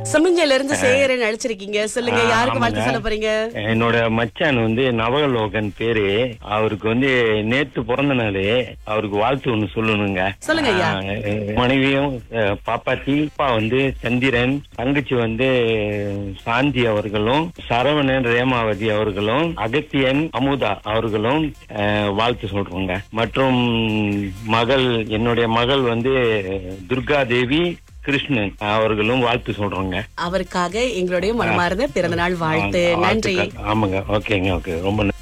சமிஞ்சையில இருந்து சேரன் அழைச்சிருக்கீங்க சொல்லுங்க ஆ, யாருக்கு வாழ்த்து ஆமாங்க. சொல்ல போறீங்க என்னோட மச்சான் வந்து நவலோகன் பேரு அவருக்கு வந்து நேத்து பிறந்த நாள் அவருக்கு வாழ்த்து ஒண்ணு சொல்லணுங்க சொல்லுங்க ஐயா. ஆ, அஹ், மனைவியும் அஹ், பாப்பாத்தி அப்பா வந்து சந்திரன் தங்கச்சி வந்து சாந்தி அவர்களும் சரவணன் ரேமாவதி அவர்களும் அகத்தியன் அமுதா அவர்களும் அஹ், வாழ்த்து சொல்றோங்க மற்றும் மகள் என்னுடைய மகள் வந்து துர்கா தேவி கிருஷ்ணன் அவர்களும் வாழ்த்து சொல்றோங்க அவருக்காக எங்களுடைய மனமார்ந்த பிறந்த நாள் வாழ்த்து நன்றி வாழ்த்துக்கள். ஆமாங்க ஓகேங்க ஓகே ரொம்ப நன்றி